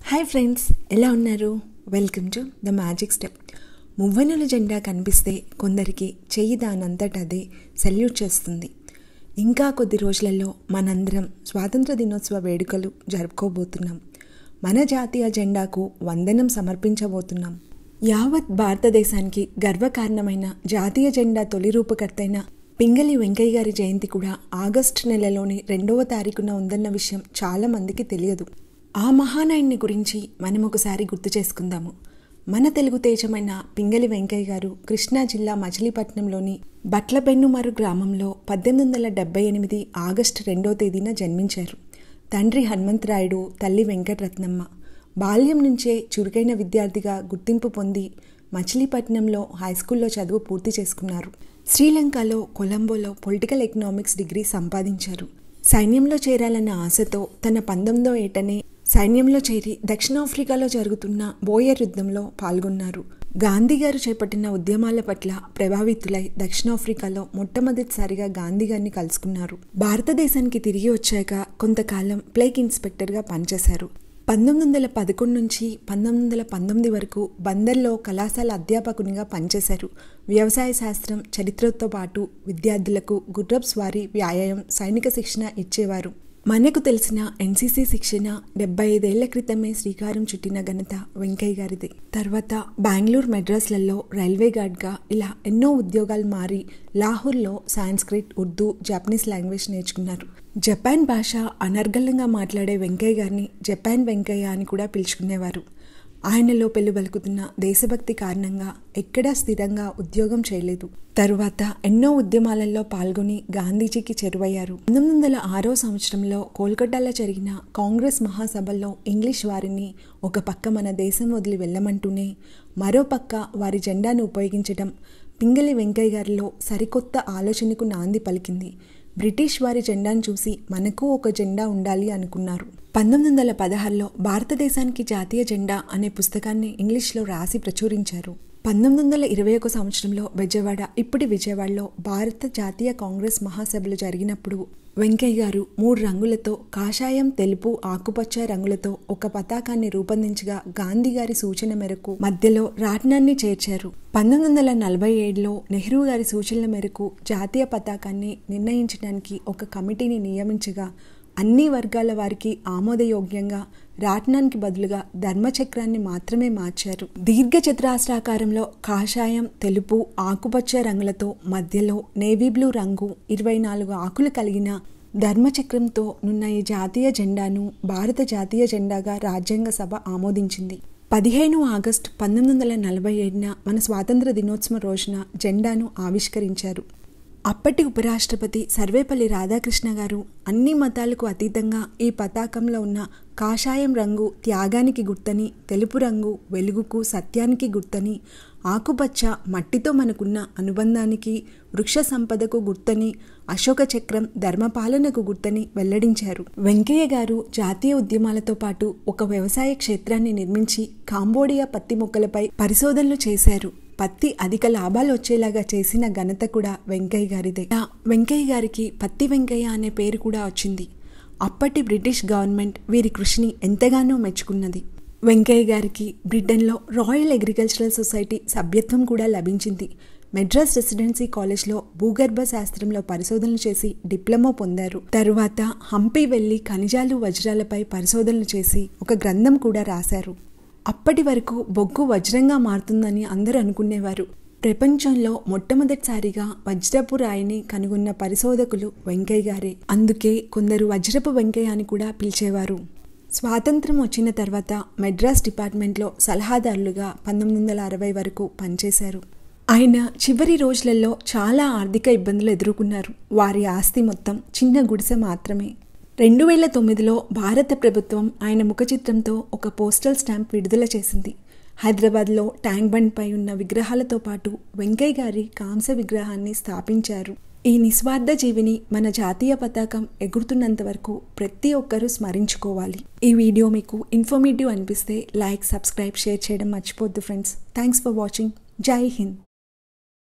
hi friends ఎలా ఉన్నారు welcome to the magic step మువ్వనుల జెండా కనిపిస్తే కొందరికి చెయ్యి దానంతట అదే సెల్యూట్ చేస్తుంది ఇంకా కొద్ది రోజులలో మనందరం స్వాతంత్ర దినోత్సవ వేడుకలు జరుపుకోబోతున్నాం మన జాతీయ జెండాకు వందనం సమర్పించబోతున్నాం యావత్ భారతదేశానికి గర్వకారణమైన జాతీయ జెండా తొలి రూపకర్త అయిన పింగళి వెంకయ్య గారి జయంతి కూడా ఆగస్టు నెలలోని రెండవ తారీఖున ఉందన్న విషయం చాలా మందికి తెలియదు ఆ మహానాయుని గురించి మనం ఒకసారి గుర్తు చేసుకుందాము మన తెలుగు తేజమైన పింగళి వెంకయ్య గారు కృష్ణా జిల్లా మచిలీపట్నంలోని బట్లపెన్నుమరు గ్రామంలో పద్దెనిమిది వందల డెబ్బై ఎనిమిది ఆగస్టు రెండో తేదీన జన్మించారు తండ్రి హనుమంతరాయుడు తల్లి వెంకటరత్నమ్మ బాల్యం నుంచే చురుకైన విద్యార్థిగా గుర్తింపు పొంది మచిలీపట్నంలో హైస్కూల్లో చదువు పూర్తి చేసుకున్నారు శ్రీలంకలో కొలంబోలో పొలిటికల్ ఎకనామిక్స్ డిగ్రీ సంపాదించారు సైన్యంలో చేరాలన్న ఆశతో తన పంతొమ్మిదో ఏటనే సైన్యంలో చేరి దక్షిణాఫ్రికాలో జరుగుతున్న బోయర్ యుద్ధంలో పాల్గొన్నారు గాంధీ గారు చేపట్టిన ఉద్యమాల పట్ల ప్రభావితులై దక్షిణాఫ్రికాలో మొట్టమొదటిసారిగా గాంధీ గారిని కలుసుకున్నారు భారతదేశానికి తిరిగి వచ్చాక కొంతకాలం ప్లేక్ ఇన్స్పెక్టర్గా పనిచేశారు పంతొమ్మిది వందల పదకొండు నుంచి పంతొమ్మిది వందల పంతొమ్మిది వరకు బందర్లో కళాశాల అధ్యాపకునిగా పనిచేశారు వ్యవసాయ శాస్త్రం చరిత్రతో పాటు విద్యార్థులకు గుర్రప్ స్వారీ వ్యాయామం సైనిక శిక్షణ ఇచ్చేవారు మనకు తెలిసిన ఎన్సీసీ శిక్షణ డెబ్బై ఐదేళ్ల క్రితమే శ్రీకారం చుట్టిన ఘనత వెంకయ్య గారిది తర్వాత బెంగళూరు మెడ్రాస్లలో రైల్వే గార్డ్గా ఇలా ఎన్నో ఉద్యోగాలు మారి లాహోర్లో సాంస్క్రిట్ ఉర్దూ జపనీస్ లాంగ్వేజ్ నేర్చుకున్నారు జపాన్ భాష అనర్గళంగా మాట్లాడే వెంకయ్య గారిని జపాన్ వెంకయ్య అని కూడా పిలుచుకునేవారు ఆయనలో పెళ్లిబలుకుతున్న దేశభక్తి కారణంగా ఎక్కడా స్థిరంగా ఉద్యోగం చేయలేదు తరువాత ఎన్నో ఉద్యమాలలో పాల్గొని గాంధీజీకి చెరువయ్యారు పంతొమ్మిది వందల ఆరో సంవత్సరంలో కోల్కతాలో జరిగిన కాంగ్రెస్ మహాసభల్లో ఇంగ్లీష్ వారిని ఒక పక్క మన దేశం వదిలి వెళ్ళమంటూనే మరో పక్క వారి జెండాను ఉపయోగించడం పింగళి వెంకయ్య గారిలో సరికొత్త ఆలోచనకు నాంది పలికింది బ్రిటిష్ వారి జెండాను చూసి మనకు ఒక జెండా ఉండాలి అనుకున్నారు పంతొమ్మిది వందల పదహారులో భారతదేశానికి జాతీయ జెండా అనే పుస్తకాన్ని ఇంగ్లీష్లో రాసి ప్రచురించారు పంతొమ్మిది వందల ఇరవై ఒక సంవత్సరంలో విజయవాడ ఇప్పటి విజయవాడలో భారత జాతీయ కాంగ్రెస్ మహాసభలు జరిగినప్పుడు వెంకయ్య గారు మూడు రంగులతో కాషాయం తెలుపు ఆకుపచ్చ రంగులతో ఒక పతాకాన్ని రూపొందించగా గాంధీ గారి సూచన మేరకు మధ్యలో రాట్నాన్ని చేర్చారు పంతొమ్మిది వందల నలభై ఏడులో నెహ్రూ గారి సూచనల మేరకు జాతీయ పతాకాన్ని నిర్ణయించడానికి ఒక కమిటీని నియమించగా అన్ని వర్గాల వారికి ఆమోదయోగ్యంగా రాట్నానికి బదులుగా ధర్మచక్రాన్ని మాత్రమే మార్చారు దీర్ఘ చతురాస్రాకారంలో కాషాయం తెలుపు ఆకుపచ్చ రంగులతో మధ్యలో నేవీ బ్లూ రంగు ఇరవై నాలుగు ఆకులు కలిగిన ధర్మచక్రంతో నున్న ఈ జాతీయ జెండాను భారత జాతీయ జెండాగా రాజ్యాంగ సభ ఆమోదించింది పదిహేను ఆగస్టు పంతొమ్మిది వందల నలభై ఏడున మన స్వాతంత్ర దినోత్సవ రోజున జెండాను ఆవిష్కరించారు అప్పటి ఉపరాష్ట్రపతి సర్వేపల్లి రాధాకృష్ణ గారు అన్ని మతాలకు అతీతంగా ఈ పతాకంలో ఉన్న కాషాయం రంగు త్యాగానికి గుర్తని తెలుపు రంగు వెలుగుకు సత్యానికి గుర్తని ఆకుపచ్చ మట్టితో మనకున్న అనుబంధానికి వృక్ష సంపదకు గుర్తని అశోక చక్రం ధర్మపాలనకు గుర్తని వెల్లడించారు వెంకయ్య గారు జాతీయ ఉద్యమాలతో పాటు ఒక వ్యవసాయ క్షేత్రాన్ని నిర్మించి కాంబోడియా పత్తి మొక్కలపై పరిశోధనలు చేశారు పత్తి అధిక లాభాలు వచ్చేలాగా చేసిన ఘనత కూడా వెంకయ్య గారిదే వెంకయ్య గారికి పత్తి వెంకయ్య అనే పేరు కూడా వచ్చింది అప్పటి బ్రిటిష్ గవర్నమెంట్ వీరి కృషిని ఎంతగానో మెచ్చుకున్నది వెంకయ్య గారికి బ్రిటన్లో రాయల్ అగ్రికల్చరల్ సొసైటీ సభ్యత్వం కూడా లభించింది మెడ్రాస్ రెసిడెన్సీ కాలేజ్లో భూగర్భ శాస్త్రంలో పరిశోధనలు చేసి డిప్లొమా పొందారు తరువాత హంపి వెళ్లి ఖనిజాలు వజ్రాలపై పరిశోధనలు చేసి ఒక గ్రంథం కూడా రాశారు అప్పటి వరకు బొగ్గు వజ్రంగా మారుతుందని అందరూ అనుకునేవారు ప్రపంచంలో మొట్టమొదటిసారిగా వజ్రపు రాయిని కనుగొన్న పరిశోధకులు వెంకయ్య గారే అందుకే కొందరు వజ్రపు వెంకయ్య అని కూడా పిలిచేవారు స్వాతంత్రం వచ్చిన తర్వాత మెడ్రాస్ డిపార్ట్మెంట్లో సలహాదారులుగా పంతొమ్మిది వందల అరవై వరకు పనిచేశారు ఆయన చివరి రోజులలో చాలా ఆర్థిక ఇబ్బందులు ఎదుర్కొన్నారు వారి ఆస్తి మొత్తం చిన్న గుడిసె మాత్రమే రెండు వేల తొమ్మిదిలో భారత ప్రభుత్వం ఆయన ముఖ చిత్రంతో ఒక పోస్టల్ స్టాంప్ విడుదల చేసింది హైదరాబాద్లో ట్యాంక్ బండ్పై ఉన్న విగ్రహాలతో పాటు వెంకయ్య గారి కాంస విగ్రహాన్ని స్థాపించారు ఈ నిస్వార్థ జీవిని మన జాతీయ పతాకం ఎగురుతున్నంత వరకు ప్రతి ఒక్కరూ స్మరించుకోవాలి ఈ వీడియో మీకు ఇన్ఫర్మేటివ్ అనిపిస్తే లైక్ సబ్స్క్రైబ్ షేర్ చేయడం మర్చిపోద్దు ఫ్రెండ్స్ థ్యాంక్స్ ఫర్ వాచింగ్ జై హింద్